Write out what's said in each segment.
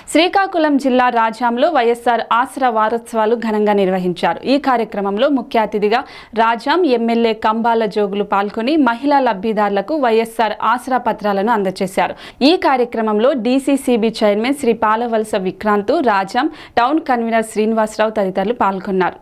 శ్రీకాకుళం జిల్లా రాజాంలో వైఎస్ఆర్ ఆసరా వారోత్సవాలు ఘనంగా నిర్వహించారు ఈ కార్యక్రమంలో ముఖ్య అతిథిగా రాజాం ఎమ్మెల్యే కంబాల జోగులు పాల్గొని మహిళా లబ్ధిదారులకు వైఎస్ఆర్ ఆసరా పత్రాలను అందజేశారు ఈ కార్యక్రమంలో DCCB chairman Shri Palavalasa Vikrant Rajam town convener Srinivasarao తదితరులు పాల్గొన్నారు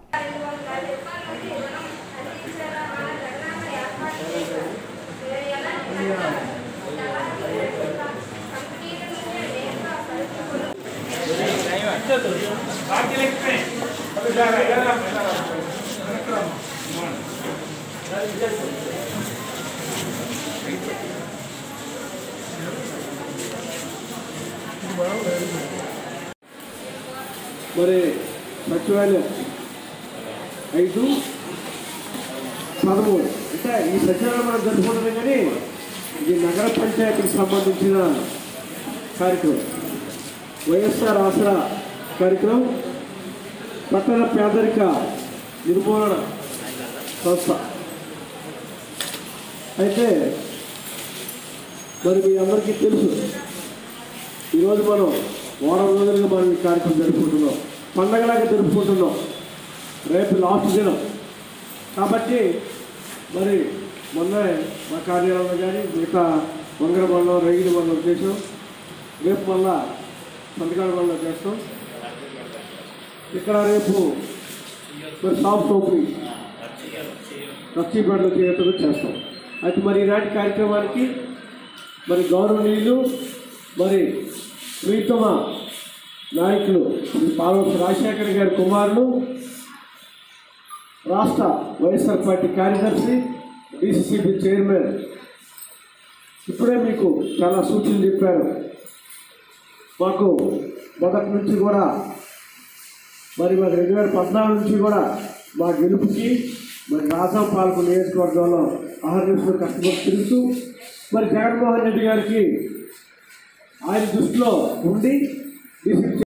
మరి సచివాలయం ఐదు పదమూడు అంటే ఈ సచివాలయం మనం జరుపుకుంటున్నాం కానీ ఇది నగర పంచాయతీకి సంబంధించిన కార్యక్రమం వైఎస్ఆర్ ఆసరా కార్యక్రమం పట్టణ పేదరిక నిర్మూలన సంస్థ అయితే మరి మీ అందరికీ తెలుసు ఈరోజు మనం వారం రోజులుగా మనం ఈ కార్యక్రమం జరుపుకుంటున్నాం పండగలాగా జరుపుకుంటున్నాం రేపు లాస్ట్ దినం కాబట్టి మరి మొన్న మా కార్యాలయంలో కానీ మిగతా వంగర బండ్లో రైలు బండ్లో చేసాం రేపు మళ్ళా సంతకాల బండ్లో చేస్తాం ఇక్కడ రేపు మరి సాఫ్ట్ ఓపెనింగ్ నర్సీపేటలో చేయటం చేస్తాం అయితే మరి ఈనాటి కార్యక్రమానికి మరి గౌరవనీయులు మరి ప్రీతమ నాయకులు శ్రీ పార్వతి రాజశేఖర్ గారి కుమారులు రాష్ట్ర వైఎస్ఆర్ పార్టీ కార్యదర్శి డిసిసిబి చైర్మన్ ఇప్పుడే మీకు చాలా సూచనలు చెప్పారు మాకు మొదటి నుంచి కూడా మరి మాకు రెండు వేల పద్నాలుగు నుంచి కూడా మా గెలుపుకి మరి రాజా పాల్గొన నియోజకవర్గంలో అహర్నిశలు కష్టపడి తిరుగుతూ మరి జగన్మోహన్ రెడ్డి గారికి ఆయన దృష్టిలో ఉండి డిసిప్లిన్